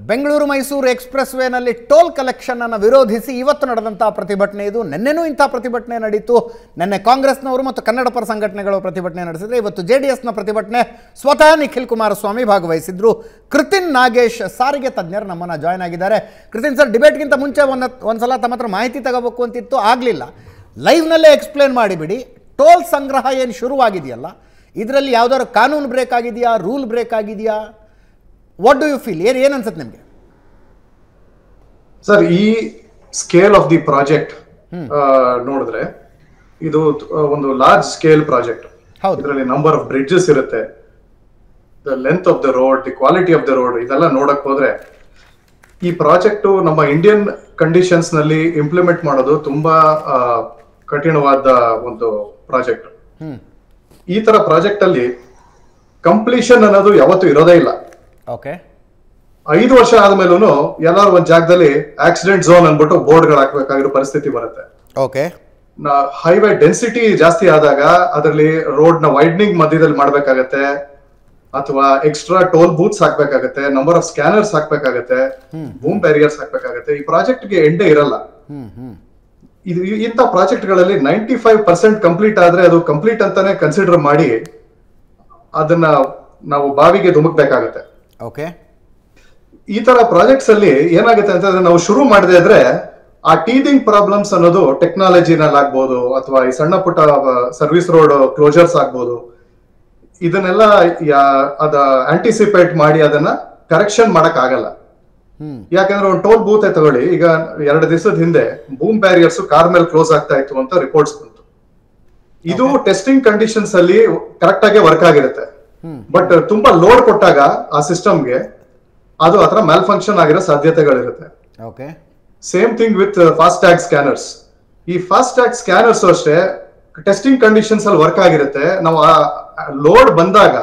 Bengaluru Mysuru express ವೇನಲ್ಲಿ toll collection ಅನ್ನು ವಿರೋಧಿಸಿ ಇವತ್ತು ನಡೆದಂತಹ ಪ್ರತಿಭಟನೆ ಇದು ನಿನ್ನೆನೂ ಇಂಥ ಪ್ರತಿಭಟನೆ ನಡೀತು ನಿನ್ನೆ ಕಾಂಗ್ರೆಸ್ನವರು ಮತ್ತು ಕನ್ನಡ ಪರ ಸಂಘಟನೆಗಳು ಪ್ರತಿಭಟನೆ ನಡೆಸಿದ್ರೆ ಇವತ್ತು ಜೆ ಡಿ ಎಸ್ನ ಪ್ರತಿಭಟನೆ ಸ್ವತಃ ನಿಖಿಲ್ ಕುಮಾರಸ್ವಾಮಿ ಭಾಗವಹಿಸಿದ್ರು ಕೃತಿನ್ ನಾಗೇಶ್ ಸಾರಿಗೆ ತಜ್ಞರು ನಮ್ಮನ್ನು ಜಾಯ್ನ್ ಆಗಿದ್ದಾರೆ ಕೃತಿನ್ ಸರ್ ಡಿಬೇಟ್ಗಿಂತ ಮುಂಚೆ ಒಂದು ಒಂದ್ಸಲ ತಮ್ಮ ಹತ್ರ ಮಾಹಿತಿ ತಗೋಬೇಕು ಅಂತಿತ್ತು ಆಗಲಿಲ್ಲ ಲೈವ್ನಲ್ಲೇ ಎಕ್ಸ್ಪ್ಲೇನ್ ಮಾಡಿಬಿಡಿ ಟೋಲ್ ಸಂಗ್ರಹ ಏನು ಶುರುವಾಗಿದೆಯಲ್ಲ ಇದರಲ್ಲಿ ಯಾವ್ದಾದ್ರು ಕಾನೂನು ಬ್ರೇಕ್ ಆಗಿದೆಯಾ ರೂಲ್ ಬ್ರೇಕ್ ಆಗಿದೆಯಾ ವಾಟ್ ಡು ಯು ಫೀಲ್ ಏನು ಏನು ಅನ್ಸುತ್ತೆ ನಿಮಗೆ ಸರ್ ಈ ಸ್ಕೇಲ್ ಆಫ್ ದಿ ಪ್ರಾಜೆಕ್ಟ್ ನೋಡಿದ್ರೆ ಇದು ಆ, ಒಂದು ಲಾರ್ಜ್ ಸ್ಕೇಲ್ ಪ್ರಾಜೆಕ್ಟ್ ಹೌದು. ಇದರಲ್ಲಿ ನಂಬರ್ ಆಫ್ ಬ್ರಿಡ್ಜಸ್ ಇರುತ್ತೆ the length of the road the quality of the road ಇದೆಲ್ಲ ನೋಡಕ್ ಹೋದ್ರೆ ಈ ಪ್ರಾಜೆಕ್ಟ್ ನಮ್ಮ ಇಂಡಿಯನ್ ಕಂಡೀಷನ್ಸ್ ನಲ್ಲಿ ಇಂಪ್ಲಿಮೆಂಟ್ ಮಾಡೋದು ತುಂಬಾ ಆ, ಕಠಿಣವಾದ ಒಂದು ಪ್ರಾಜೆಕ್ಟ್ ಹ್ಮ್ ಈ ತರ ಪ್ರಾಜೆಕ್ಟ್ ಅಲ್ಲಿ ಕಂಪ್ಲೀಷನ್ ಅನ್ನೋದು ಯಾವತ್ತೂ ಇರೋದೇ ಇಲ್ಲ ಓಕೆ ಐದು ವರ್ಷ ಆದ್ಮೇಲೂ ಎಲ್ಲಾರು ಒಂದ್ ಜಾಗದಲ್ಲಿ ಆಕ್ಸಿಡೆಂಟ್ ಝೋನ್ ಅನ್ಬಿಟ್ಟು ಬೋರ್ಡ್ ಗಳು ಹಾಕ್ಬೇಕಾಗಿರೋ ಪರಿಸ್ಥಿತಿ ಬರುತ್ತೆ ಓಕೆ ಹೈವೇ ಡೆನ್ಸಿಟಿ ಜಾಸ್ತಿ ಆದಾಗ ಅದರಲ್ಲಿ ರೋಡ್ ನ ವೈಡ್ನಿಂಗ್ ಮಧ್ಯದಲ್ಲಿ ಮಾಡ್ಬೇಕಾಗತ್ತೆ ಅಥವಾ ಎಕ್ಸ್ಟ್ರಾ ಟೋಲ್ ಬೂತ್ಸ್ ಹಾಕ್ಬೇಕಾಗತ್ತೆ ನಂಬರ್ ಆಫ್ ಸ್ಕ್ಯಾನರ್ಸ್ ಹಾಕ್ಬೇಕಾಗತ್ತೆ ಬೂಮ್ ಬ್ಯಾರಿಯರ್ಸ್ ಹಾಕ್ಬೇಕಾಗತ್ತೆ ಈ ಪ್ರಾಜೆಕ್ಟ್ ಗೆ ಎಂಡೇ ಇರಲ್ಲ ಹ್ಮ್ ಹ್ಮ್ ಇದು ಇ- ಇಂಥ ಪ್ರಾಜೆಕ್ಟ್ ಗಳಲ್ಲಿ ನೈಂಟಿ ಫೈವ್ ಪರ್ಸೆಂಟ್ ಕಂಪ್ಲೀಟ್ ಆದ್ರೆ ಅದು ಕಂಪ್ಲೀಟ್ ಅಂತಾನೆ ಕನ್ಸಿಡರ್ ಮಾಡಿ ಅದನ್ನ ನಾವು ಬಾವಿಗೆ ಧುಮುಕ್ಬೇಕಾಗತ್ತೆ ಓಕೆ ಈ ತರ ಪ್ರಾಜೆಕ್ಟ್ಸ್ ಅಲ್ಲಿ ಏನಾಗುತ್ತೆ ಅಂತಂದ್ರೆ ನಾವು ಶುರು ಮಾಡದೇ ಇದ್ರೆ ಆ ಟೀದಿಂಗ್ ಪ್ರಾಬ್ಲಮ್ಸ್ ಅನ್ನೋದು ಟೆಕ್ನಾಲಜಿನಲ್ಲಿ ಆಗ್ಬೋದು ಅಥವಾ ಈ ಸಣ್ಣ ಪುಟ್ಟ ಸರ್ವಿಸ್ ರೋಡ್ ಕ್ಲೋಜರ್ಸ್ ಆಗ್ಬೋದು ಇದನ್ನೆಲ್ಲ ಯಾ- ಅದ ಆಂಟಿಸಿಪೇಟ್ ಮಾಡಿ ಅದನ್ನ ಕರೆಕ್ಷನ್ ಮಾಡಕ್ ಆಗಲ್ಲ ಹ್ಮ್ ಯಾಕಂದ್ರೆ ಒಂದು ಟೋಲ್ ಬೂತ್ ತಗೊಳ್ಳಿ ಈಗ ಎರಡು ದಿವಸದ ಹಿಂದೆ ಬೂಮ್ ಬ್ಯಾರಿಯರ್ಸ್ ಕಾರ್ ಮೇಲೆ ಕ್ಲೋಸ್ ಆಗ್ತಾ ಇತ್ತು ಅಂತ ರಿಪೋರ್ಟ್ಸ್ ಬಂತು ಇದು ಟೆಸ್ಟಿಂಗ್ ಕಂಡೀಷನ್ಸ್ ಅಲ್ಲಿ ಕರೆಕ್ಟ್ ಆಗಿ ವರ್ಕ್ ಆಗಿರುತ್ತೆ ಹ್ಮ್. ಬಟ್ ತುಂಬಾ ಲೋಡ್ ಕೊಟ್ಟಾಗ ಆ ಸಿಸ್ಟಮ್ಗೆ ಅದು ಆತರ ಮ್ಯಾಲ್ ಫಂಕ್ಷನ್ ಆಗಿರೋ ಸಾಧ್ಯತೆಗಳಿರುತ್ತೆ okay same thing with FASTag scanners ಈ ಫಾಸ್ಟ್ ಟ್ಯಾಗ್ ಸ್ಕ್ಯಾನರ್ಸ್ ಅಷ್ಟೇ ಟೆಸ್ಟಿಂಗ್ ಕಂಡೀಷನ್ಸ್ ಅಲ್ಲಿ ವರ್ಕ್ ಆಗಿರುತ್ತೆ ನಾವು ಆ ಲೋಡ್ ಬಂದಾಗ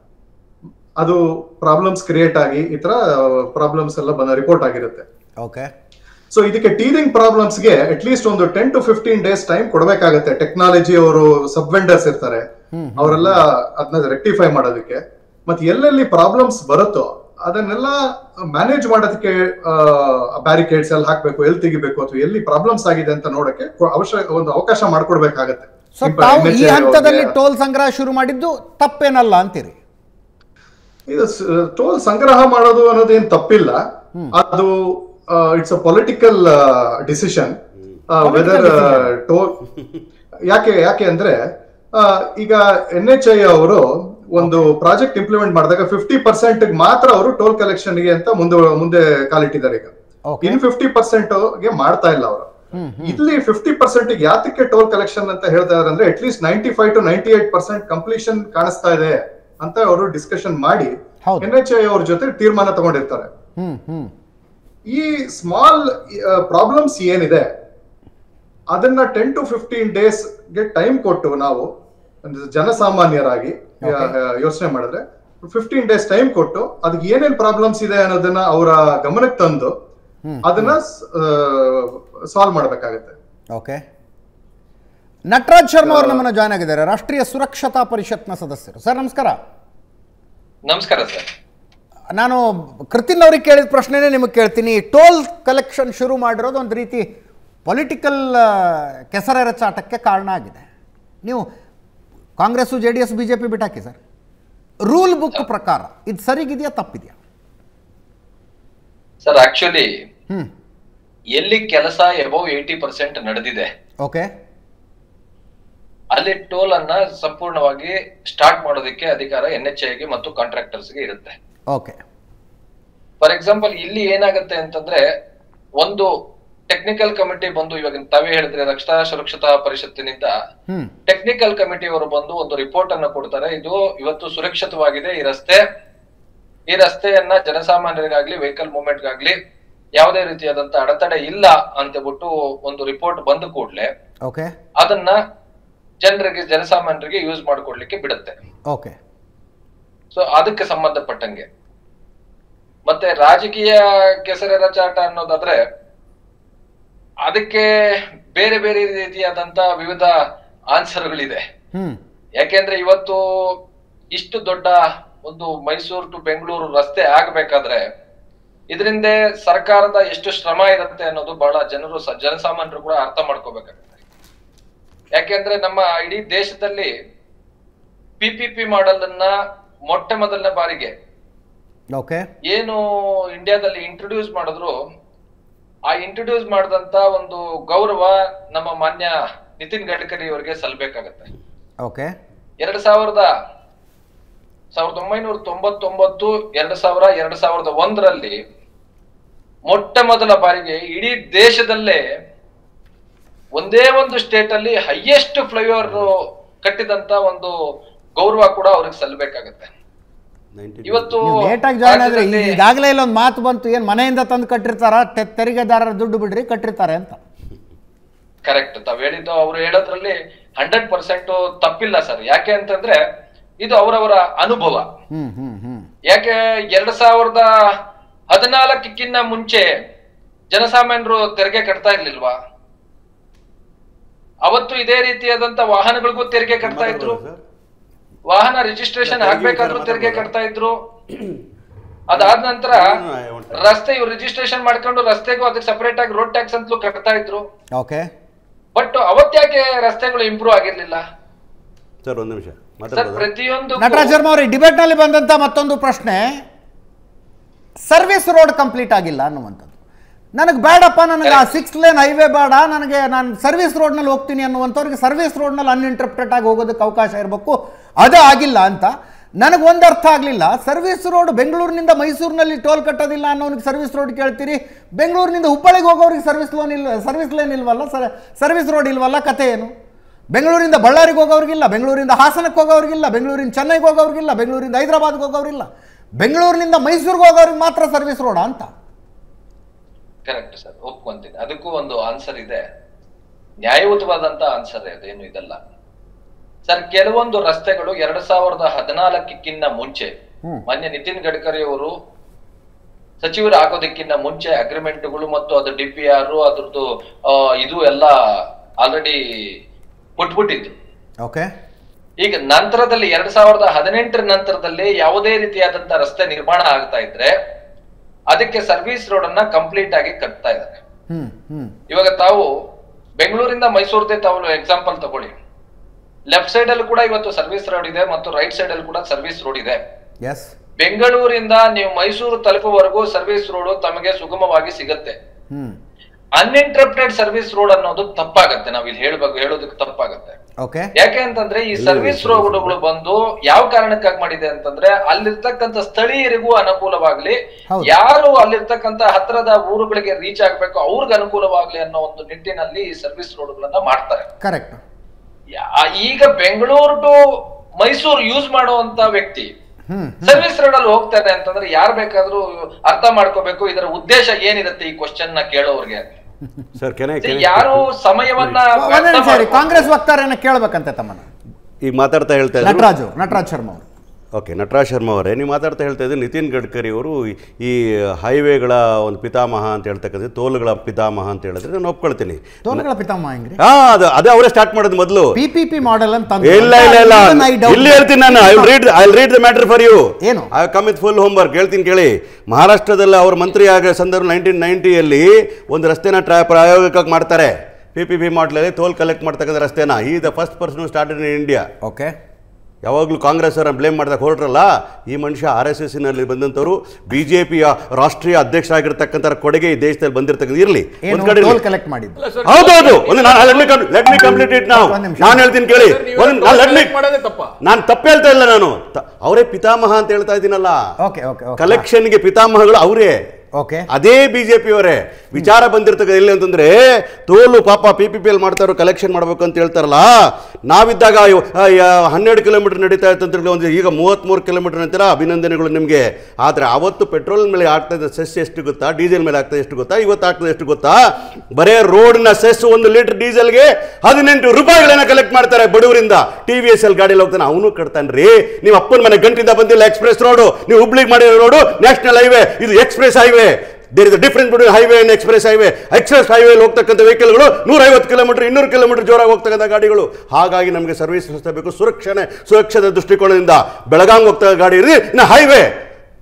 ಅದು ಪ್ರಾಬ್ಲಮ್ಸ್ ಕ್ರಿಯೇಟ್ ಆಗಿ ಈ ತರ ಪ್ರಾಬ್ಲಮ್ಸ್ ಎಲ್ಲ ಬಂದ ರಿಪೋರ್ಟ್ ಆಗಿರುತ್ತೆ ಓಕೆ ಸೊ ಇದಕ್ಕೆ ಟೀರಿಂಗ್ ಪ್ರಾಬ್ಲಮ್ಸ್ಗೆ ಅಟ್ ಲೀಸ್ಟ್ ಒಂದು ten to fifteen days time ಕೊಡಬೇಕಾಗತ್ತೆ ಟೆಕ್ನಾಲಜಿ ಅವರು ಸಬ್ ವೆಂಡರ್ಸ್ ಇರ್ತಾರೆ ಅವರೆಲ್ಲ ಅದನ್ನ ರೆಕ್ಟಿಫೈ ಮಾಡೋದಕ್ಕೆ ಮತ್ತೆ ಎಲ್ಲೆಲ್ಲಿ ಪ್ರಾಬ್ಲಮ್ಸ್ ಬರುತ್ತೋ ಅದನ್ನೆಲ್ಲ ಮ್ಯಾನೇಜ್ ಮಾಡೋದಕ್ಕೆ ಬ್ಯಾರಿಕೇಡ್ಸ್ ಎಲ್ಲ ಹಾಕ್ಬೇಕು ಎಲ್ಲಿ ತೆಗಿಬೇಕು ಅಥವಾ ಎಲ್ಲಿ ಪ್ರಾಬ್ಲಮ್ಸ್ ಆಗಿದೆ ಅಂತ ನೋಡಕ್ಕೆ ಕೊ- ಅವಶ್ಯ ಒಂದು ಅವಕಾಶ ಮಾಡ್ಕೊಡ್ಬೇಕಾಗತ್ತೆ ಸೊ Simple ತಾವು ಈ NHAI ಹಂತದಲ್ಲಿ ಅವ್ರಿಗೆ- ಟೋಲ್ ಸಂಗ್ರಹ ಶುರು ಮಾಡಿದ್ದು ತಪ್ಪೇನಲ್ಲ ಅಂತೀರಿ ಇದು ಟೋಲ್ ಸಂಗ್ರಹ ಮಾಡೋದು ಅನ್ನೋದೇನ್ ತಪ್ಪಿಲ್ಲ ಅದು it's a political decision whether toll ಯಾಕೆ ಯಾಕೆ ಅಂದ್ರೆ ಆ, ಈಗ ಎನ್ ಎಚ್ ಐ ಅವರು ಒಂದು ಪ್ರಾಜೆಕ್ಟ್ ಇಂಪ್ಲಿಮೆಂಟ್ ಮಾಡಿದಾಗ ಫಿಫ್ಟಿ ಪರ್ಸೆಂಟ್ ಮಾತ್ರ ಅವರು ಟೋಲ್ ಕಲೆಕ್ಷನ್ ಗೆ ಅಂತ ಮುಂದೆ ಮುಂದೆ ಕಾಲಿಟ್ಟಿದ್ದಾರೆ ಈಗ Okay. ಇನ್ ಫಿಫ್ಟಿ ಪರ್ಸೆಂಟ್ ಗೆ ಮಾಡ್ತಾ ಇಲ್ಲ ಅವರು ಇಲ್ಲಿ ಫಿಫ್ಟಿ ಪರ್ಸೆಂಟ್ ಯಾತಕ್ಕೆ ಟೋಲ್ ಕಲೆಕ್ಷನ್ ಅಂತ ಹೇಳ್ತಾ ಇದಾರೆ ಅಂದ್ರೆ at least ninety five to ninety eight percent completion ಕಾಣಿಸ್ತಾ ಇದೆ ಅಂತ ಅವರು ಡಿಸ್ಕಷನ್ ಮಾಡಿ ಹೌದು. ಎನ್ ಎಚ್ ಐ ಅವ್ರ ಜೊತೆ ತೀರ್ಮಾನ ತಗೊಂಡಿರ್ತಾರೆ ಹ್ಮ್ ಹ್ಮ್ ಈ ಸ್ಮಾಲ್ ಪ್ರಾಬ್ಲಮ್ಸ್ ಏನಿದೆ ಅದನ್ನ ಟೆನ್ ಟು ಫಿಫ್ಟೀನ್ ಡೇಸ್ ಗೆ ಟೈಮ್ ಕೊಟ್ಟು ನಾವು ಒಂದು ಜನಸಾಮಾನ್ಯರಾಗಿ ಯೋಚನೆ ಮಾಡಿದ್ರೆ ಫಿಫ್ಟೀನ್ ಡೇಸ್ ಟೈಮ್ ಕೊಟ್ಟು ಅದಕ್ಕೆ ಏನೇನ್ ಪ್ರಾಬ್ಲಮ್ಸ್ ಇದೆ ಅನ್ನೋದನ್ನ ಅವರ ಗಮನಕ್ಕೆ ತಂದು ಅದನ್ನ ಸಾಲ್ವ್ ಮಾಡ್ಬೇಕಾಗತ್ತೆ ಓಕೆ ನಟರಾಜ್ ಶರ್ಮಾ ಅವರು ನಮ್ಮನ್ನು ಜಾಯ್ನ್ ಆಗಿದ್ದಾರೆ ರಾಷ್ಟ್ರೀಯ ಸುರಕ್ಷತಾ ಪರಿಷತ್ನ ಸದಸ್ಯರು ಸರ್ ನಮಸ್ಕಾರ ನಮಸ್ಕಾರ ಸರ್ ನಾನು ಕೃತಿನ್ ಅವ್ರಿಗೆ ಕೇಳಿದ ಪ್ರಶ್ನೆನೇ ನಿಮಗೆ ಕೇಳ್ತೀನಿ ಟೋಲ್ ಕಲೆಕ್ಷನ್ ಶುರು ಮಾಡಿರೋದು ಒಂದು ರೀತಿ ಪೊಲಿಟಿಕಲ್ ಕೆಸರೆರಚಾಟಕ್ಕೆ ಕಾರಣ ಆಗಿದೆ ನೀವು Congress J D S B J P ಬಿಟ್ಟಾಕಿ ಸರ್ ರೂಲ್ ಬುಕ್ ಪ್ರಕಾರ ಇದು ಸರಿಗಿದೆಯಾ ತಪ್ಪಿದೆಯಾ ಸರ್ ಆಕ್ಚುಲಿ ಹ್ಞೂ ಎಲ್ಲಿ ಕೆಲಸ ಎಬವ್ ಏಯ್ಟಿ ಪರ್ಸೆಂಟ್ ನಡೆದಿದೆ ಓಕೆ ಅಲ್ಲಿ ಟೋಲ್ ಅನ್ನ ಸಂಪೂರ್ಣವಾಗಿ ಸ್ಟಾರ್ಟ್ ಮಾಡೋದಕ್ಕೆ ಅಧಿಕಾರ ಎನ್ ಎಚ್ ಐಗೆ ಮತ್ತು ಕಾಂಟ್ರಾಕ್ಟರ್ಸ್ ಗೆ ಇರುತ್ತೆ ಓಕೆ ಫಾರ್ ಎಕ್ಸಾಂಪಲ್ ಇಲ್ಲಿ ಏನಾಗುತ್ತೆ ಅಂತಂದ್ರೆ ಒಂದು ಟೆಕ್ನಿಕಲ್ ಕಮಿಟಿ ಬಂದು ಇವಾಗ ತಾವೇ ಹೇಳಿದ್ರೆ ರಕ್ಷಣಾ ಸುರಕ್ಷತಾ ಪರಿಷತ್ತಿನಿಂದ ಹ್ಞೂ ಟೆಕ್ನಿಕಲ್ ಕಮಿಟಿ ಅವರು ಬಂದು ಒಂದು ರಿಪೋರ್ಟ್ ಅನ್ನ ಕೊಡ್ತಾರೆ ಇದು ಇವತ್ತು ಸುರಕ್ಷಿತವಾಗಿದೆ ಈ ರಸ್ತೆ ಈ ರಸ್ತೆಯನ್ನ ಜನಸಾಮಾನ್ಯರಿಗಾಗ್ಲಿ ವೆಹಿಕಲ್ ಮೂವ್ಮೆಂಟ್ಗಾಗ್ಲಿ ಯಾವುದೇ ರೀತಿಯಾದಂತ ಅಡೆತಡೆ ಇಲ್ಲ ಅಂತ ಬಿಟ್ಟು ಒಂದು ರಿಪೋರ್ಟ್ ಬಂದ ಕೂಡಲೇ ಓಕೆ ಅದನ್ನ ಜನರಿಗೆ ಜನಸಾಮಾನ್ಯರಿಗೆ ಯೂಸ್ ಮಾಡ್ಕೊಡ್ಲಿಕ್ಕೆ ಬಿಡುತ್ತೆ ಓಕೆ ಸೊ ಅದಕ್ಕೆ ಸಂಬಂಧಪಟ್ಟಂಗೆ ಮತ್ತೆ ರಾಜಕೀಯ ಕೆಸರೆರಚಾಟ ಅನ್ನೋದಾದ್ರೆ ಅದಕ್ಕೆ ಬೇರೆ ಬೇರೆ ರೀತಿಯಾದಂತ ವಿವಿಧ ಆನ್ಸರ್ಗಳಿದೆ ಹ್ಞೂ ಯಾಕೆಂದ್ರೆ ಇವತ್ತು ಇಷ್ಟು ದೊಡ್ಡ ಒಂದು ಮೈಸೂರು ಟು ಬೆಂಗಳೂರು ರಸ್ತೆ ಆಗ್ಬೇಕಾದ್ರೆ ಇದರಿಂದ ಸರ್ಕಾರದ ಎಷ್ಟು ಶ್ರಮ ಇರುತ್ತೆ ಅನ್ನೋದು ಬಹಳ ಜನರು ಸ- ಜನಸಾಮಾನ್ಯರು ಕೂಡ ಅರ್ಥ ಮಾಡ್ಕೋಬೇಕಾಗುತ್ತೆ ಯಾಕೆಂದ್ರೆ ನಮ್ಮ ಇಡೀ ದೇಶದಲ್ಲಿ ಪಿ ಪಿ ಪಿ ಮಾಡೆಲ್ ಅನ್ನ ಮೊಟ್ಟ ಮೊದಲನೇ ಬಾರಿಗೆ ಓಕೆ ಏನು ಇಂಡಿಯಾದಲ್ಲಿ ಇಂಟ್ರೊಡ್ಯೂಸ್ ಮಾಡಿದ್ರು ಆ ಇಂಟ್ರೊಡ್ಯೂಸ್ ಮಾಡಿದಂತ ಒಂದು ಗೌರವ ನಮ್ಮ ಮಾನ್ಯ ನಿತಿನ್ ಗಡ್ಕರಿ ಅವರಿಗೆ ಸಲ್ಬೇಕಾಗತ್ತೆ ಓಕೆ ಎರಡ್ ಸಾವಿರದ ಸಾವಿರದ ಒಂಬೈನೂರ ತೊಂಬತ್ತೊಂಬತ್ತು ಎರಡ್ ಸಾವಿರ ಎರಡ್ ಸಾವಿರದ ಒಂದರಲ್ಲಿ ಮೊಟ್ಟ ಮೊದಲ ಬಾರಿಗೆ ಇಡೀ ದೇಶದಲ್ಲೇ ಒಂದೇ ಒಂದು ಸ್ಟೇಟ್ ಅಲ್ಲಿ ಹೈಯೆಸ್ಟ್ ಫ್ಲೈಓವರ್ ಕಟ್ಟಿದಂತ ಒಂದು ಗೌರವ ಕೂಡ ಅವ್ರಿಗೆ ಸಲ್ಬೇಕಾಗತ್ತೆ ಇವತ್ತು ನೀವು ಲೇಟಾಗಿ ಜಾಯ್ನ್ ಆದ್ರೆ ರಾಜ್ಯದಲ್ಲಿ- ಈಗಾಗಲೇ ಇಲ್ಲೊಂದು ಮಾತು ಬಂತು ಏನು ಮನೆಯಿಂದ ತಂದು ಕಟ್ಟಿರ್ತಾರ ತೆ- ತೆರಿಗೆದಾರರ ದುಡ್ಡು ಬಿಡ್ರಿ ಕಟ್ಟಿರ್ತಾರೆ ಅಂತ ಕರೆಕ್ಟ್ ತಾವ್ ಹೇಳಿದ್ದು ಅವ್ರು ಹೇಳೋದ್ರಲ್ಲಿ ಹಂಡ್ರೆಡ್ ಪರ್ಸೆಂಟ್ ತಪ್ಪಿಲ್ಲ ಸರ್ ಯಾಕೆ ಅಂತಂದ್ರೆ ಇದು ಅವರವರ ಅನುಭವ ಹ್ಮ್ ಹ್ಮ್ ಹ್ಮ್ ಯಾಕೆ ಎರಡ್ ಸಾವಿರದ ಹದಿನಾಲ್ಕಕ್ಕಿನ್ನ ಮುಂಚೆ ಜನಸಾಮಾನ್ಯರು ತೆರಿಗೆ ಕಟ್ತಾ ಇರ್ಲಿಲ್ವಾ ಅವತ್ತು ಇದೇ ರೀತಿಯಾದಂತ ವಾಹನಗಳಿಗೂ ತೆರಿಗೆ ಕಟ್ತಾ ಇದ್ರು ವಾಹನ ರಿಜಿಸ್ಟ್ರೇಷನ್ ಆಗ್ಬೇಕಾದ್ರೂ ತೆರಿಗೆ ಕಟ್ತಾ ಇದ್ರು ಅದಾದ ನಂತರ ರಸ್ತೆ ಇವ್ರು ರಿಜಿಸ್ಟ್ರೇಷನ್ ಮಾಡ್ಕೊಂಡು ರಸ್ತೆಗೂ ಅದಕ್ಕೆ ಸಪರೇಟ್ ಆಗಿ ರೋಡ್ ಟ್ಯಾಕ್ಸ್ ಅಂತಲೂ ಕಟ್ತಾ ಇದ್ರು ಓಕೆ ಬಟ್ ಅವತ್ತ್ಯಾಕೆ ರಸ್ತೆಗಳು ಇಂಪ್ರೂವ್ ಆಗಿರ್ಲಿಲ್ಲ ಸರ್ ಒಂದು ನಿಮಿಷ ಸರ್ ಮಾತಾಡ್ಬೋದಾ ನಟರಾಜ್ ಪ್ರತಿಯೊಂದು ಶರ್ಮಾ ಅವ್ರಿಗೆ ಡಿಬೇಟ್ನಲ್ಲಿ ಬಂದಂಥ ಮತ್ತೊಂದು ಪ್ರಶ್ನೆ ಸರ್ವಿಸ್ ರೋಡ್ ಕಂಪ್ಲೀಟ್ ಆಗಿಲ್ಲ ಅನ್ನುವಂಥದ್ದು ನನಗೆ ಬೇಡಪ್ಪ ನನಗೆ ಆ ಸಿಕ್ಸ್ ಲೇನ್ ಹೈವೇ ಬೇಡ ನನಗೆ ನಾನು ಸರ್ವಿಸ್ ರೋಡ್ನಲ್ಲಿ ಹೋಗ್ತೀನಿ ಅನ್ನುವಂಥವ್ರಿಗೆ ಸರ್ವಿಸ್ ರೋಡ್ನಲ್ಲಿ ಅನ್ಇಂಟರ್ಪ್ರೆಟ್ ಆಗಿ ಹೋಗೋದಕ್ಕೆ ಅವಕಾಶ ಇರಬೇಕು ಅದು ಆಗಿಲ್ಲ ಅಂತ ನನಗೆ ಒಂದು ಅರ್ಥ ಆಗಲಿಲ್ಲ ಸರ್ವಿಸ್ ರೋಡ್ ಬೆಂಗಳೂರಿನಿಂದ ಮೈಸೂರಿನಲ್ಲಿ ಟೋಲ್ ಕಟ್ಟೋದಿಲ್ಲ ಅನ್ನೋನಿಗೆ ಸರ್ವಿಸ್ ರೋಡ್ ಕೇಳ್ತೀರಿ ಬೆಂಗಳೂರಿನಿಂದ ಹುಬ್ಬಳ್ಳಿಗೆ ಹೋಗೋರಿಗೆ ಸರ್ವಿಸ್ ಲೋನ್ ಇಲ್ಲ ಸರ್ವಿಸ್ ಲೇನ್ ಇಲ್ವಲ್ಲ ಸರ್ ಸರ್ವಿಸ್ ರೋಡ್ ಇಲ್ವಲ್ಲ ಕತೆ ಏನು ಬೆಂಗಳೂರಿಂದ ಬಳ್ಳಾರಿಗೆ ಹೋಗೋರಿಗಿಲ್ಲ ಬೆಂಗಳೂರಿಂದ ಹಾಸನಕ್ಕೆ ಹೋಗೋರಿಗಿಲ್ಲ ಬೆಂಗಳೂರಿಂದ ಚೆನ್ನೈಗೆ ಹೋಗೋರಿಗಿಲ್ಲ ಬೆಂಗಳೂರಿಂದ ಹೈದರಾಬಾದ್ಗೆ ಹೋಗೋರಿಲ್ಲ ಬೆಂಗಳೂರಿನಿಂದ ಮೈಸೂರಿಗೆ ಹೋಗೋರಿಗೆ ಮಾತ್ರ ಸರ್ವಿಸ್ ರೋಡ್ ಅಂತ ಕರೆಕ್ಟ್ ಸರ್ ಒಪ್ಕೊಂತೀನಿ ಅದಕ್ಕೂ ಒಂದು ಆನ್ಸರ್ ಇದೆ ನ್ಯಾಯಯುತವಾದಂತ ಆನ್ಸರ್ ಅದೇನು ಇದಲ್ಲ ಸರ್ ಕೆಲವೊಂದು ರಸ್ತೆಗಳು ಎರಡ್ ಸಾವಿರದ ಹದಿನಾಲ್ಕಕ್ಕಿಂತ ಮುಂಚೆ ಹ್ಮ್. ಮಾನ್ಯ ನಿತಿನ್ ಗಡ್ಕರಿ ಅವರು ಸಚಿವರು ಆಗೋದಕ್ಕಿಂತ ಮುಂಚೆ ಅಗ್ರಿಮೆಂಟ್ಗಳು ಮತ್ತು ಅದು ಡಿ ಪಿ ಆರ್ ಅದ್ರದ್ದು ಆ, ಇದು ಎಲ್ಲ ಆಲ್ರೆಡಿ ಕೊಟ್ಬಿಟ್ಟಿದ್ರು ಓಕೆ ಈಗ ನಂತರದಲ್ಲಿ ಎರಡ್ ಸಾವಿರದ ಹದಿನೆಂಟರ ನಂತರದಲ್ಲಿ ಯಾವುದೇ ರೀತಿಯಾದಂತ ರಸ್ತೆ ನಿರ್ಮಾಣ ಆಗ್ತಾ ಇದ್ರೆ ಅದಕ್ಕೆ ಸರ್ವಿಸ್ ರೋಡ್ ಅನ್ನ ಕಂಪ್ಲೀಟ್ ಆಗಿ ಕಟ್ತಾ ಇದ್ದಾರೆ ಹ್ಮ್ ಹ್ಮ್ ಇವಾಗ ತಾವು ಬೆಂಗಳೂರಿಂದ ಮೈಸೂರ್ದೆ ತಾವು ಎಕ್ಸಾಂಪಲ್ ತಗೊಳ್ಳಿ ಲೆಫ್ಟ್ ಸೈಡ್ ಅಲ್ಲಿ ಕೂಡ ಇವತ್ತು ಸರ್ವಿಸ್ ರೋಡ್ ಇದೆ ಮತ್ತು ರೈಟ್ ಸೈಡ್ ಅಲ್ಲಿ ಕೂಡ ಸರ್ವಿಸ್ ರೋಡ್ ಇದೆ ಎಸ್ ಬೆಂಗಳೂರಿಂದ ನೀವು ಮೈಸೂರು ತಲುಪುವವರೆಗೂ ಸರ್ವಿಸ್ ರೋಡ್ ತಮಗೆ ಸುಗಮವಾಗಿ ಸಿಗತ್ತೆ ಹ್ಮ್ ಅನ್ಇಂಟರಪ್ಟೆಡ್ ಸರ್ವಿಸ್ ರೋಡ್ ಅನ್ನೋದು ತಪ್ಪಾಗತ್ತೆ ನಾವ್ ಇಲ್ಲಿ ಹೇಳ್ಬೇಕು ಹೇಳೋದಕ್ಕೆ ತಪ್ಪಾಗತ್ತೆ ಓಕೆ ಯಾಕೆ ಅಂತಂದ್ರೆ ಈ ಸರ್ವಿಸ್ ರೋಡ್ಗಳು ಬಂದು ಯಾವ ಕಾರಣಕ್ಕಾಗಿ ಮಾಡಿದೆ ಅಂತಂದ್ರೆ ಅಲ್ಲಿರ್ತಕ್ಕಂಥ ಸ್ಥಳೀಯರಿಗೂ ಅನುಕೂಲವಾಗ್ಲಿ ಹೌದು. ಯಾರು ಅಲ್ಲಿರ್ತಕ್ಕಂಥ ಹತ್ತಿರದ ಊರುಗಳಿಗೆ ರೀಚ್ ಆಗ್ಬೇಕು ಅವ್ರಿಗೆ ಅನುಕೂಲವಾಗ್ಲಿ ಅನ್ನೋ ಒಂದು ನಿಟ್ಟಿನಲ್ಲಿ ಈ ಸರ್ವಿಸ್ ರೋಡ್ಗಳನ್ನ ಮಾಡ್ತಾರೆ ಕರೆಕ್ಟ್ ಯಾ- ಈಗ ಬೆಂಗಳೂರು ಟು ಮೈಸೂರು ಯೂಸ್ ಮಾಡುವಂತ ವ್ಯಕ್ತಿ ಹ್ಮ್ ಸರ್ವಿಸ್ ರೋಡ್ ಅಲ್ಲಿ ಹೋಗ್ತಾರೆ ಅಂತಂದ್ರೆ ಯಾರ್ ಬೇಕಾದ್ರೂ ಅರ್ಥ ಮಾಡ್ಕೋಬೇಕು ಇದರ ಉದ್ದೇಶ ಏನಿರುತ್ತೆ ಈ ಕ್ವಶನ್ ನ ಕೇಳೋರ್ಗೆ ಸರ್ ಕೆನೆ ಯಾರು ಸಮಯವನ್ನ ಒಂದೇ ವ್ಯರ್ಥ ನಿಮಿಷ ಇರಿ. ಮಾಡ್ಕೊಂಡು- ಕಾಂಗ್ರೆಸ್ ವಕ್ತಾರೇನ ಕೇಳ್ಬೇಕಂತೆ ತಮ್ಮನ ಈಗ ಮಾತಾಡ್ತಾ ಹೇಳ್ತಾ ಇದ್ರು ನಟರಾಜು ನಟರಾಜ್ ಶರ್ಮಾ ಅವರು ಓಕೆ ನಟರಾಜ್ ಶರ್ಮಾ ಅವರೇ ನೀವು ಮಾತಾಡ್ತಾ ಹೇಳ್ತಾ ಇದ್ದೀರಿ ನಿತಿನ್ ಗಡ್ಕರಿ ಅವರು ಈ ಹೈವೇಗಳ ಒಂದು ಪಿತಾಮಹ ಅಂತ ಹೇಳ್ತಕ್ಕಂಥ ಟೋಲ್ಗಳ ಪಿತಾಮಹ ಅಂತ ಹೇಳಿದ್ರೆ ನಾನು ಒಪ್ಕೊಳ್ತೀನಿ ಟೋಲ್ಗಳ ಪಿತಾಮಹ ಹೆಂಗ್ರಿ ಹಾ ಅದು ಅದೇ ಅವರೇ ಸ್ಟಾರ್ಟ್ ಮಾಡೋದು ಮೊದಲು ಪಿ ಪಿ ಪಿ ಮಾಡೆಲ್ ಅಂತ ಅಂದ್ರು. ಇಲ್ಲ ಇಲ್ಲ ಇಲ್ಲ Even I doubt ಇಲ್ಲಿ that. ಹೇಳ್ತೀನಿ ನಾನು I read I read the matter for you ಏನು? I come with full homework ಹೇಳ್ತೀನಿ ಕೇಳಿ ಮಹಾರಾಷ್ಟ್ರದಲ್ಲಿ ಅವರು ಮಂತ್ರಿ ಆಗ ಸಂದರ್ಭ ನೈನ್ಟೀನ್ ನೈಂಟಿಯಲ್ಲಿ ಒಂದು ರಸ್ತೆನ ಟ್ರಾ ಪ್ರಾಯೋಗಿಕವಾಗಿ ಮಾಡ್ತಾರೆ ಪಿ ಪಿ ಪಿ ಮಾಡಲಲ್ಲಿ ಟೋಲ್ ಕಲೆಕ್ಟ್ ಮಾಡ್ತಕ್ಕಂಥ ರಸ್ತೆನ ಈ the first person started in India okay ಯಾವಾಗಲೂ ಕಾಂಗ್ರೆಸ್ ಅವರನ್ನು ಬ್ಲೇಮ್ ಮಾಡ್ದಾಗ ಹೊರಟ್ರಲ್ಲ ಈ ಮನುಷ್ಯ ಆರ್ ಎಸ್ ಎಸ್ಸಿನಲ್ಲಿ ಬಂದಂಥವ್ರು ಬಿ ಜೆ ಪಿಯ ರಾಷ್ಟ್ರೀಯ ಅಧ್ಯಕ್ಷರಾಗಿರ್ತಕ್ಕಂಥ ಕೊಡುಗೆ ಈ ದೇಶದಲ್ಲಿ ಬಂದಿರತಕ್ಕಂಥ ಇರಲಿ ಏನು ಒಂದು ಕಡೆ ಟೋಲ್ ಕಲೆಕ್ಟ್ ಮಾಡಿದ್ದು ಹೌದೌದು ಒಂದು ನಾನು ಲೆಟ್ ಮಿ ಕಂಪ್ಲೀಟ್ ಇಟ್ ನಾವು ಒಂದ್ ನಿಮಿಷ. ನಾನು ಹೇಳ್ತೀನಿ ಕೇಳಿ ಸರ್, ನೀವು ಒಂದು ಟೋಲ್ ಲೆಟ್ ಮಿ collect ಮಾಡೋದೇ ತಪ್ಪಾ? ನಾನು ತಪ್ಪು ಹೇಳ್ತಾ ಇಲ್ಲ ನಾನು ತ- ಅವರೇ ಪಿತಾಮಹ ಅಂತ ಹೇಳ್ತಾ ಇದ್ದೀನಲ್ಲ ಓಕೆ ಓಕೆ ಓಕೆ ಕಲೆಕ್ಷನ್ಗೆ ಪಿತಾಮಹಗಳು ಅವರೇ ಓಕೆ ಅದೇ ಬಿಜೆಪಿಯವರೇ ವಿಚಾರ ಬಂದಿರ್ತಕ್ಕ ಎಲ್ಲಿ ಅಂತಂದ್ರೆ ತೋಲು ಪಾಪ ಪಿ ಪಿ ಪಿ ಎಲ್ ಮಾಡ್ತಾರೋ ಕಲೆಕ್ಷನ್ ಮಾಡ್ಬೇಕು ಅಂತ ಹೇಳ್ತಾರಲ್ಲ ನಾವಿದ್ದಾಗ ಇವ್- ಆ, ಯಾ- ಹನ್ನೆರಡು ಕಿಲೋಮೀಟರ್ ನಡೀತಾ ಇತ್ತು ಅಂತ ಹೇಳಿ ಒಂದು ಈಗ ಮೂವತ್ತ್ಮೂರು ಕಿಲೋಮೀಟರ್ ಅಂತೀರಾ ಅಭಿನಂದನೆಗಳು ನಿಮಗೆ ಆದರೆ ಅವತ್ತು ಪೆಟ್ರೋಲ್ ಮೇಲೆ ಆಗ್ತಾ ಇದ್ದ ಸೆಸ್ ಎಷ್ಟು ಗೊತ್ತಾ ಡೀಸೆಲ್ ಮೇಲೆ ಆಗ್ತದೆ ಎಷ್ಟು ಗೊತ್ತಾ ಇವತ್ತು ಆಗ್ತದೆ ಎಷ್ಟು ಗೊತ್ತಾ ಬರೇ ರೋಡ್ನ ಸೆಸ್ ಒಂದು ಲೀಟರ್ ಡೀಸೆಲ್ಗೆ ಹದಿನೆಂಟು ರೂಪಾಯಿಗಳನ್ನ ಕಲೆಕ್ಟ್ ಮಾಡ್ತಾರೆ ಬಡವರಿಂದ ಟಿ ವಿ ಎಸ್ ಎಲ್ ಗಾಡಿಯಲ್ಲಿ ಹೋಗ್ತಾನೆ ಅವನು ಕಟ್ತಾನ್ರಿ ನೀವು ಅಪ್ಪನ ಮನೆ ಗಂಟಿಂದ ಬಂದಿಲ್ಲ ಎಕ್ಸ್ಪ್ರೆಸ್ ರೋಡು ನೀವು ಹುಬ್ಳಿಗೆ ಮಾಡಿರೋ ರೋಡು ನ್ಯಾಷನಲ್ ಹೈವೇ ಇದು express highway there is difference between highway and express highway express ಹೈವೇಲಿ ಹೋಗ್ತಕ್ಕಂಥ ವೆಹಿಕಲ್ಗಳು ನೂರೈವತ್ತು ಕಿಲೋಮೀಟರ್ ಇನ್ನೂರು ಕಿಲೋಮೀಟರ್ ಜೋರಾಗಿ ಹೋಗ್ತಕ್ಕಂಥ ಗಾಡಿಗಳು ಹಾಗಾಗಿ ನಮಗೆ ಸರ್ವಿಸ್ ವ್ಯವಸ್ಥೆ ಬೇಕು ಸುರಕ್ಷಣೆ ಸುರಕ್ಷತೆ ದೃಷ್ಟಿಕೋನದಿಂದ ಬೆಳಗಾಂ ಹೋಗ್ತಾ ಗಾಡಿ ಇರಲಿ ಇನ್ನು highway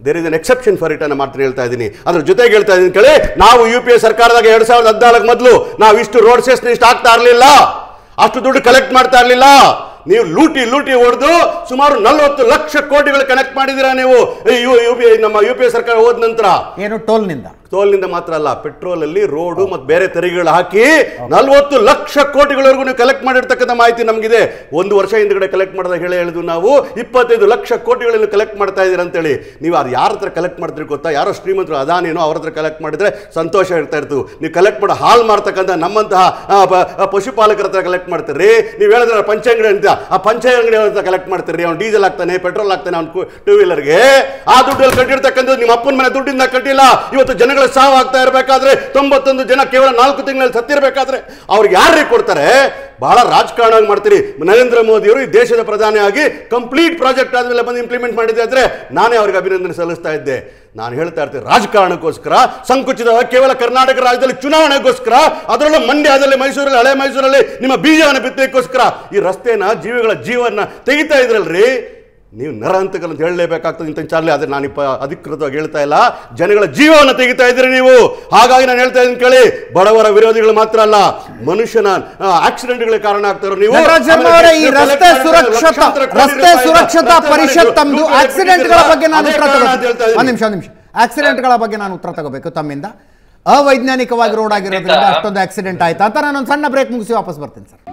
there is an exception for it ಅನ್ನ ಮಾತ್ರ ಹೇಳ್ತಾ ಇದ್ದೀನಿ ಅದ್ರ ಜೊತೆಗೆ ಹೇಳ್ತಾ ಇದ್ದೀನಿ ಕೇಳಿ ನಾವು ಯು ಪಿ ಎ ಸರ್ಕಾರದಾಗ ಎರಡ್ ಸಾವಿರದ ಹದಿನಾಲ್ಕು ಮೊದಲು ನಾವು ಇಷ್ಟು ರೋಡ್ ಸೆಸ್ನ ಇಷ್ಟು ಆಗ್ತಾ ಇರಲಿಲ್ಲ ಅಷ್ಟು ದುಡ್ಡು ಕಲೆಕ್ಟ್ ಮಾಡ್ತಾ ಇರಲಿಲ್ಲ ನೀವು ಲೂಟಿ ಲೂಟಿ ಹೊಡೆದು ಸುಮಾರು ನಲವತ್ತು ಲಕ್ಷ ಕೋಟಿಗಳು ಕನೆಕ್ಟ್ ಮಾಡಿದ್ದೀರಾ ನೀವು ಈ ಯು ಯು ಪಿ ನಮ್ಮ ಯು ಪಿ ಎ ಸರ್ಕಾರ ಹೋದ ನಂತರ ಏನು ಟೋಲ್ನಿಂದ ಟೋಲ್ನಿಂದ ಮಾತ್ರ ಅಲ್ಲ ಪೆಟ್ರೋಲ್ ಅಲ್ಲಿ ರೋಡು ಮತ್ತು ಬೇರೆ ತೆರಿಗೆಗಳು ಹಾಕಿ ನಲ್ವತ್ತು ಲಕ್ಷ ಕೋಟಿಗಳವರೆಗೂ ನೀವು ಕಲೆಕ್ಟ್ ಮಾಡಿರ್ತಕ್ಕಂಥ ಮಾಹಿತಿ ನಮಗಿದೆ ಒಂದು ವರ್ಷ ಹಿಂದ್ಗಡೆ ಕಲೆಕ್ಟ್ ಮಾಡಿದಾಗ ಹೇಳಿ ಹೇಳಿದ್ವು ನಾವು ಇಪ್ಪತ್ತೈದು ಲಕ್ಷ ಕೋಟಿಗಳನ್ನು ಕಲೆಕ್ಟ್ ಮಾಡ್ತಾ ಇದ್ದೀರಾ ಅಂತೇಳಿ ನೀವು ಅದು ಯಾರ ಹತ್ರ ಕಲೆಕ್ಟ್ ಮಾಡ್ತೀರಿ ಗೊತ್ತಾ ಯಾರೋ ಶ್ರೀಮಂತರು ಅದಾನೇನೋ ಅವ್ರ ಹತ್ರ ಕಲೆಕ್ಟ್ ಮಾಡಿದ್ರೆ ಸಂತೋಷ ಇರ್ತಾ ಇರ್ತು ನೀವು ಕಲೆಕ್ಟ್ ಮಾಡಿ ಹಾಲ್ ಮಾಡ್ತಕ್ಕಂಥ ನಮ್ಮಂತಹ ಆ, ಪ- ಆ, ಪಶುಪಾಲಕರ ಹತ್ರ ಕಲೆಕ್ಟ್ ಮಾಡ್ತೀರಿ ನೀವು ಹೇಳಿದ್ರೆ ಪಂಚಾಂಗಡಿ ಅಂತ ಆ ಪಂಚಾಂಗಡಿ ಅವ್ರ ಹತ್ರ ಕಲೆಕ್ಟ್ ಮಾಡ್ತೀರಿ ಅವ್ನು ಡೀಸೆಲ್ ಹಾಕ್ತಾನೆ ಪೆಟ್ರೋಲ್ ಹಾಕ್ತಾನೆ ಅವ್ನು ಟೂ ವೀಲರ್ಗೆ ಆ ದುಡ್ಡಲ್ಲಿ ಕಟ್ಟಿರ್ತಕ್ಕಂಥದ್ದು ನಿಮ್ಮ ಅಪ್ಪನ ಮನೆ ದುಡ್ಡಿಂದ ಕಟ್ಟಿಲ್ಲ ಇವತ್ತು ಜನಗಳ ಸಾವು ಆಗ್ತಾ ಇರಬೇಕಾದ್ರೆ ತೊಂಬತ್ತೊಂದು ಜನ ಕೇವಲ ನಾಲ್ಕು ತಿಂಗಳಲ್ಲಿ ಸತ್ತಿರಬೇಕಾದ್ರೆ ಅವ್ರಿಗೆ ಯಾರಿಗೆ ಕೊಡ್ತಾರೆ ಬಹಳ ರಾಜಕಾರಣ ಮಾಡ್ತೀರಿ ನರೇಂದ್ರ ಮೋದಿಯವರು ಈ ದೇಶದ ಪ್ರಧಾನಿ ಆಗಿ ಕಂಪ್ಲೀಟ್ ಪ್ರಾಜೆಕ್ಟ್ ಆದ್ಮೇಲೆ ಬಂದು ಇಂಪ್ಲಿಮೆಂಟ್ ಮಾಡಿದ್ದೆ ಆದ್ರೆ ನಾನೇ ಅವ್ರಿಗೆ ಅಭಿನಂದನೆ ಸಲ್ಲಿಸ್ತಾ ಇದ್ದೆ ನಾನು ಹೇಳ್ತಾ ಇರ್ತೀನಿ ರಾಜಕಾರಣಕ್ಕೋಸ್ಕರ ಸಂಕುಚಿತ ಕೇವಲ ಕರ್ನಾಟಕ ರಾಜ್ಯದಲ್ಲಿ ಚುನಾವಣೆಗೋಸ್ಕರ ಅದರಲ್ಲೂ ಮಂಡ್ಯದಲ್ಲಿ ಮೈಸೂರಲ್ಲಿ ಹಳೆ ಮೈಸೂರಲ್ಲಿ ನಿಮ್ಮ ಬೀಜವನ್ನು ಬಿತ್ತಲಿಕ್ಕೋಸ್ಕರ ಈ ರಸ್ತೆನ ಜೀವಿಗಳ ಜೀವನ ತೆಗಿತಾ ಇದ್ರಲ್ರಿ ನೀವು ನರಹಂತಕರು ಅಂತ ಹೇಳಲೇಬೇಕಾಗ್ತದೆ ಇಂಥ ಚಾರ್ಲಿ ಆದರೆ ನಾನು ಇಪ್ಪ ಅಧಿಕೃತವಾಗಿ ಹೇಳ್ತಾ ಇಲ್ಲ ಜನಗಳ ಜೀವವನ್ನು ತೆಗಿತಾ ಇದ್ದೀರಿ ನೀವು ಹಾಗಾಗಿ ನಾನು ಹೇಳ್ತಾ ಇದ್ದೀನಿ ಕೇಳಿ ಬಡವರ ವಿರೋಧಿಗಳು ಮಾತ್ರ ಅಲ್ಲ ಮನುಷ್ಯನ ಆಕ್ಸಿಡೆಂಟ್ಗಳಿಗೆ ಕಾರಣ ಆಗ್ತಾರೋ ನೀವು ನಟರಾಜ್ ಶರ್ಮ ಅವರೇ, ಈ ನೀವು ರಸ್ತೆ collect ಮಾಡಿದ್ರೆ ಸುರಕ್ಷತಾ ಲಕ್ಷಾಂತರ ಕೋಟಿ ರಸ್ತೆ ರೂಪಾಯಿನ ಸುರಕ್ಷತಾ ರಸ್ತೆ ಪರಿಷತ್ ಮಾಡಿದ್ರು. ತಮ್ಮದು ರೂಪಾಯಿ ಆಕ್ಸಿಡೆಂಟ್ಗಳ ಬಗ್ಗೆ ನಾನು ಅದೇ ಉತ್ತರ ಕಾರಣ ಅಂತ ಹೇಳ್ತಾ ತಗೋಬೇಕು ಇದ್ದೀನಿ. ಒಂದು ನಿಮಿಷ ಒಂದು ನಿಮಿಷ ಆಕ್ಸಿಡೆಂಟ್ಗಳ ಬಗ್ಗೆ ನಾನು ಉತ್ತರ ತಗೋಬೇಕು ತಮ್ಮಿಂದ ಅವೈಜ್ಞಾನಿಕವಾಗಿ ರೋಡ್ ಆಗಿರೋದ್ರಿಂದ ಖಂಡಿತ. ಅಷ್ಟೊಂದು ಆಕ್ಸಿಡೆಂಟ್ ಆಯ್ತಾ ಅಂತ ನಾನು ಒಂದು ಸಣ್ಣ ಬ್ರೇಕ್ ಮುಗಿಸಿ ವಾಪಸ್ ಬರ್ತೀನಿ ಸರ್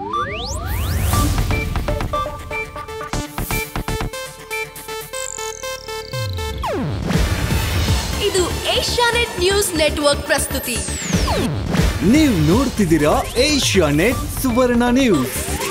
ಇದು ಏಷ್ಯಾನೆಟ್ ನ್ಯೂಸ್ ನೆಟ್ವರ್ಕ್ ಪ್ರಸ್ತುತಿ ನೀವು ನೋಡ್ತಿದ್ದೀರಾ ಏಷ್ಯಾ ನೆಟ್ ಸುವರ್ಣ ನ್ಯೂಸ್